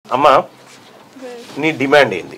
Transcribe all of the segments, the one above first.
అమ్మా నీ డిమాండ్ ఏంది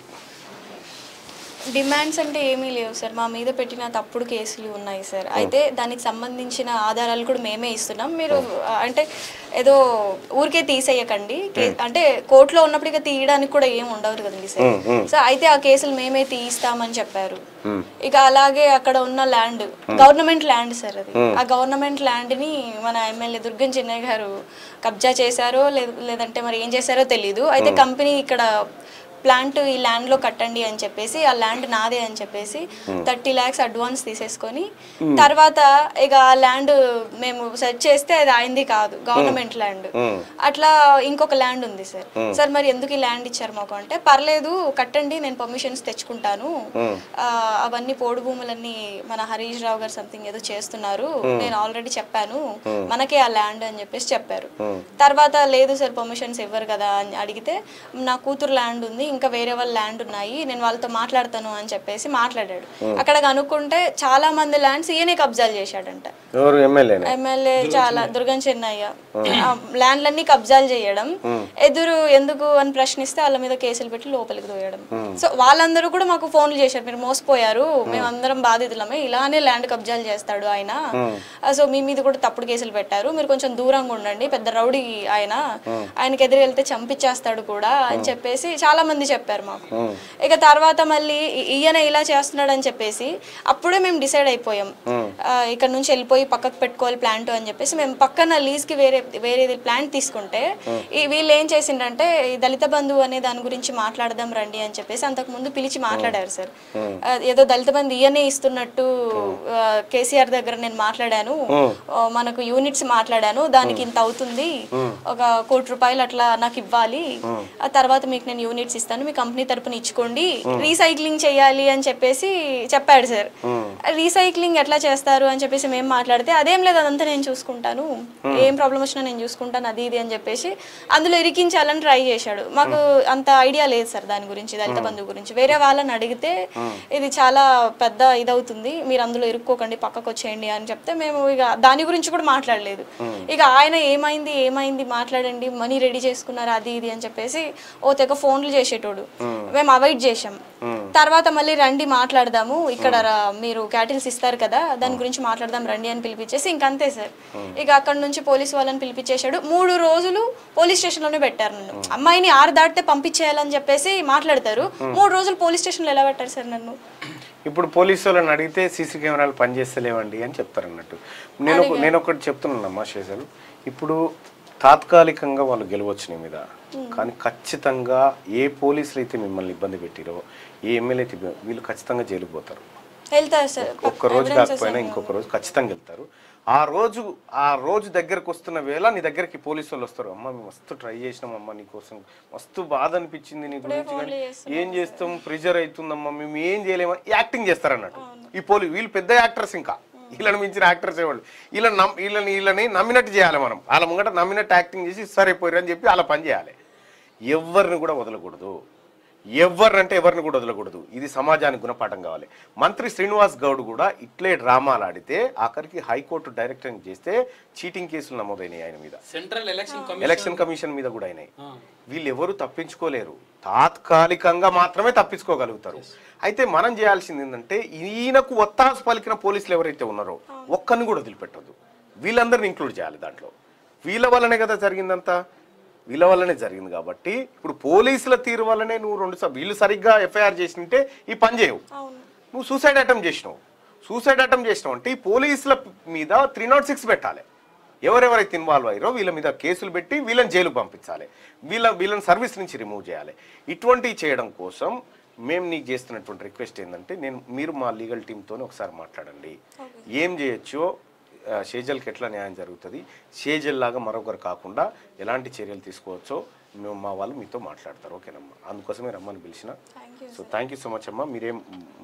డిమాండ్స్ అంటే ఏమీ లేవు సార్ మా మీద పెట్టిన తప్పుడు కేసులు ఉన్నాయి సార్ అయితే దానికి సంబంధించిన ఆధారాలు కూడా మేమే ఇస్తున్నాం మీరు ఆ, అంటే ఏదో ఊరికే తీసేయకండి కే- అంటే కోర్టులో ఉన్నప్పుడు ఇక తీయడానికి కూడా ఏం ఉండదు కదండి సార్ సో అయితే ఆ కేసులు మేమే తీయిస్తామని చెప్పారు ఇక అలాగే అక్కడ ఉన్న ల్యాండ్ గవర్నమెంట్ ల్యాండ్ సార్ అది ఆ గవర్నమెంట్ ల్యాండ్ ని మన ఎమ్మెల్యే దుర్గం చెన్నయ్య గారు కబ్జా చేశారో లేదు లేదంటే మరి ఏం చేశారో తెలీదు అయితే కంపెనీ ఇక్కడ ప్లాంట్ ఈ ల్యాండ్ లో కట్టండి అని చెప్పేసి ఆ ల్యాండ్ నాదే అని చెప్పేసి థర్టీ ల్యాక్స్ అడ్వాన్స్ తీసేసుకొని తర్వాత ఇక ఆ ల్యాండ్ మేము సెర్చ్ చేస్తే అది అయింది కాదు గవర్నమెంట్ ల్యాండ్ అట్లా ఇంకొక ల్యాండ్ ఉంది సార్ సార్ మరి ఎందుకు ఈ ల్యాండ్ ఇచ్చారు మాకు అంటే పర్లేదు కట్టండి నేను పర్మిషన్స్ తెచ్చుకుంటాను ఆ, అవన్నీ పోడు భూములన్నీ మన హరీష్ రావు గారు సంథింగ్ ఏదో చేస్తున్నారు నేను ఆల్రెడీ చెప్పాను మనకే ఆ ల్యాండ్ అని చెప్పేసి చెప్పారు తర్వాత లేదు సార్ పర్మిషన్స్ ఇవ్వరు కదా అని అడిగితే నా కూతురు ల్యాండ్ ఉంది ఇంకా వేరే వాళ్ళ ల్యాండ్ ఉన్నాయి నేను వాళ్ళతో మాట్లాడతాను అని చెప్పేసి మాట్లాడాడు అక్కడ కనుక్కుంటే చాలా మంది ల్యాండ్స్ ఈయనే కబ్జాలు చేశాడంట ఎవరు ఎమ్మెల్యేనే ఎమ్మెల్యే చాలా దుర్గం చెన్నయ్య ఆ ల్యాండ్లన్నీ కబ్జాలు చేయడం ఎదురు ఎందుకు అని ప్రశ్నిస్తే వాళ్ళ మీద కేసులు పెట్టి లోపలికి దోయడం సో వాళ్ళందరూ కూడా మాకు ఫోన్లు చేశారు మీరు మోసపోయారు మేమందరం బాధితులమే ఇలానే ల్యాండ్ కబ్జాలు చేస్తాడు ఆయన ఆ, సో మీ మీద కూడా తప్పుడు కేసులు పెట్టారు మీరు కొంచెం దూరంగా ఉండండి పెద్ద రౌడీ ఆయన ఆయనకి ఎదురు వెళ్తే చంపించేస్తాడు కూడా అని చెప్పేసి చాలా మంది చెప్పారు మాకు ఇక తర్వాత మళ్ళీ ఈ- ఈయన ఇలా చేస్తున్నాడు అని చెప్పేసి అప్పుడే మేము డిసైడ్ అయిపోయాం ఆ, ఇక్కడ నుంచి వెళ్ళిపోయి పక్కకు పెట్టుకోవాలి ప్లాంట్ అని చెప్పేసి మేము పక్కన లీజ్ కి వేరే వేరేది ప్లాంట్ తీసుకుంటే ఈ వీళ్ళు ఏం చేసిండ్రంటే ఈ దళిత బంధువు అనే దాని గురించి మాట్లాడదాం రండి అని చెప్పేసి అంతకు ముందు పిలిచి మాట్లాడారు సార్ ఆ, ఏదో దళిత బంధు ఈయనే ఇస్తున్నట్టు ఆ, కేసీఆర్ దగ్గర నేను మాట్లాడాను ఆ, మనకు యూనిట్స్ మాట్లాడాను దానికి ఇంత అవుతుంది ఒక కోటి రూపాయలు అట్లా నాకు ఇవ్వాలి ఆ తర్వాత మీకు నేను యూనిట్స్ ఇస్తాను మీ కంపెనీ తరపున ఇచ్చుకోండి రీసైక్లింగ్ చేయాలి అని చెప్పేసి చెప్పాడు సార్ రీసైక్లింగ్ ఎట్లా చేస్తారు అని చెప్పేసి మేము మాట్లాడితే అదేం లేదు అదంతా నేను చూసుకుంటాను ఏం ప్రాబ్లం వచ్చినా నేను చూసుకుంటాను అది ఇది అని చెప్పేసి అందులో ఇరికించాలని ట్రై చేశాడు మాకు అంత ఐడియా లేదు సార్ దాని గురించి దళిత బంధువు గురించి వేరే వాళ్ళని అడిగితే ఇది చాలా పెద్ద ఇదవుతుంది మీరు అందులో ఇరుక్కోకండి పక్కకు వచ్చేయండి అని చెప్తే మేము ఇక దాని గురించి కూడా మాట్లాడలేదు ఇక ఆయన ఏమైంది ఏమైంది మాట్లాడండి మనీ రెడీ చేసుకున్నారు అది ఇది అని చెప్పేసి ఓ తెగ ఫోన్లు చేసేటోడు మేము అవాయిడ్ చేసాం తర్వాత మళ్ళీ రండి మాట్లాడదాము ఇక్కడ రా- మీరు క్యాటిల్స్ ఇస్తారు కదా దాని గురించి మాట్లాడదాం రండి అని పిలిపించేసి ఇంకంతే సార్ ఇక అక్కడ నుంచి పోలీస్ వాళ్ళని పిలిపించేశాడు మూడు రోజులు పోలీస్ స్టేషన్ లోనే పెట్టారు నన్ను అమ్మాయిని ఆరు దాటితే పంపించేయాలని చెప్పేసి మాట్లాడతారు మూడు రోజులు పోలీస్ స్టేషన్ లో ఎలా పెట్టారు సార్ నన్ను ఇప్పుడు పోలీసు వాళ్ళని అడిగితే సీసీ కెమెరాలు పనిచేస్తలేవండి అని చెప్తారు అన్నట్టు నేను ఒక- నేను ఒకటి చెప్తున్నానమ్మా శేషలు ఇప్పుడు తాత్కాలికంగా వాళ్ళు గెలవచ్చు నీ మీద కానీ ఖచ్చితంగా ఏ పోలీసులు అయితే మిమ్మల్ని ఇబ్బంది పెట్టిరో ఏ ఎమ్మెల్యే అయితే ఇబ్బంది- వీళ్ళు ఖచ్చితంగా జైలుకు పోతారు వెళ్తారు సార్ ఒక్క రోజు కాకపోయినా ఇంకొక రోజు ఖచ్చితంగా వెళ్తారు ఆ రోజు ఆ రోజు దగ్గరకు వస్తున్న వేళ నీ దగ్గరికి పోలీసు వాళ్ళు వస్తారు అమ్మ మేము మస్తు ట్రై చేసినాం అమ్మ నీకోసం మస్తు బాధ అనిపించింది నీ గురించి కానీ ఏం చేస్తాం ప్రెజర్ అవుతుందమ్మా మేము ఏం చేయలేమో యాక్టింగ్ చేస్తారు అన్నట్టు ఈ పోలీ వీళ్ళు పెద్ద యాక్టర్స్ ఇంకా వీళ్ళని మించిన యాక్టర్స్ వాళ్ళు వీళ్ళని నమ్ వీళ్ళని వీళ్ళని నమ్మినట్టు చేయాలి మనం వాళ్ళ ముంగట నమ్మినట్టు యాక్టింగ్ చేసి సరే పోయారు అని చెప్పి అలా పని చేయాలి ఎవరిని కూడా వదలకూడదు ఎవరినంటే ఎవరిని కూడా వదలకూడదు ఇది సమాజానికి గుణపాఠం కావాలి మంత్రి శ్రీనివాస్ గౌడ్ కూడా ఇట్లే డ్రామాలు ఆడితే ఆఖరికి హైకోర్టు డైరెక్టర్ చేస్తే చీటింగ్ కేసులు నమోదైనాయి ఆయన మీద central election commission election commission మీద కూడా అయినాయి వీళ్ళు ఎవరు తప్పించుకోలేరు తాత్కాలికంగా మాత్రమే తప్పించుకోగలుగుతారు అయితే మనం చేయాల్సింది ఏంటంటే ఈయనకు ఒత్తాసు పలికిన పోలీసులు ఎవరైతే ఉన్నారో ఒక్కరిని కూడా వదిలిపెట్టద్దు వీళ్ళందరిని ఇంక్లూడ్ చేయాలి దాంట్లో వీళ్ళ వల్లనే కదా జరిగిందంతా వీళ్ళ వల్లనే జరిగింది కాబట్టి ఇప్పుడు పోలీసుల తీరు వల్లనే నువ్వు రెండు సార్లు వీళ్ళు సరిగ్గా ఎఫ్ఐఆర్ చేసింటే ఈ పని చేయవు నువ్వు సూసైడ్ అటెంప్ట్ చేసినావు సూసైడ్ అటెంప్ట్ చేసినావు అంటే ఈ పోలీసుల మీద త్రీ నాట్ సిక్స్ పెట్టాలి ఎవరెవరైతే ఇన్వాల్వ్ అయ్యారో వీళ్ళ మీద కేసులు పెట్టి వీళ్ళని జైలుకు పంపించాలి వీళ్ళ వీళ్ళని సర్వీస్ నుంచి రిమూవ్ చేయాలి ఇటువంటివి చేయడం కోసం మేము నీకు చేస్తున్నటువంటి రిక్వెస్ట్ ఏంటంటే నేను మీరు మా లీగల్ టీంతో ఒకసారి మాట్లాడండి ఏం చేయొచ్చో ఆ, షేజల్కి ఎట్లా న్యాయం జరుగుతుంది షేజల్ లాగా మరొకరు కాకుండా ఎలాంటి చర్యలు తీసుకోవచ్చో మేము మా వాళ్ళు మీతో మాట్లాడతారు ఓకేనమ్మా అందుకోసమే రమ్మని పిలిచిన so thank you so much అమ్మా మీరేం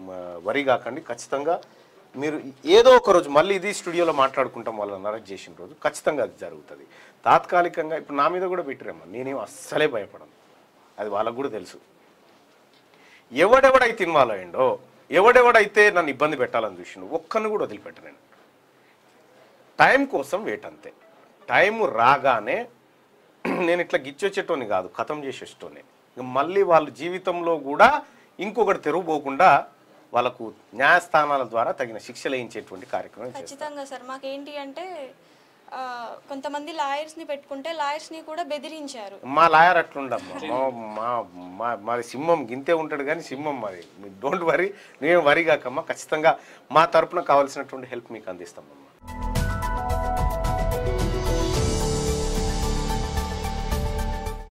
వరి కాకండి ఖచ్చితంగా మీరు ఏదో ఒక రోజు మళ్ళీ ఇది స్టూడియోలో మాట్లాడుకుంటాం వాళ్ళని అరెస్ట్ చేసిన రోజు ఖచ్చితంగా అది జరుగుతుంది తాత్కాలికంగా ఇప్పుడు నా మీద కూడా పెట్టిరమ్మా నేనేం అస్సలే భయపడను అది వాళ్ళకు కూడా తెలుసు ఎవడెవడైతే ఇన్వాల్వ్ అయ్యిండో ఎవడెవడైతే నన్ను ఇబ్బంది పెట్టాలని చూసిండు ఒక్కరిని కూడా వదిలిపెట్ట నేను టైం కోసం వెయిట్ అంతే టైం రాగానే నేను ఇట్లా గిచ్చొచ్చేటోని కాదు ఖతం చేసేటోని ఇక మళ్ళీ వాళ్ళ జీవితంలో కూడా ఇంకొకటి తెరవబోకుండా వాళ్ళకు న్యాయస్థానాల ద్వారా తగిన శిక్షలు వేయించేటువంటి కార్యక్రమం చేస్తాం ఖచ్చితంగా సార్ మాకేంటి అంటే ఆ, కొంతమంది లాయర్స్ని పెట్టుకుంటే లాయర్స్ని కూడా బెదిరించారు మా లాయర్ అట్లుండమ్మా మా- మా మా మాది సింహం గింతే ఉంటాడు కానీ సింహం మాది డోంట్ వరీ నేను వరి కాకమ్మా ఖచ్చితంగా మా తరపున కావాల్సినటువంటి హెల్ప్ మీకు అందిస్తామమ్మా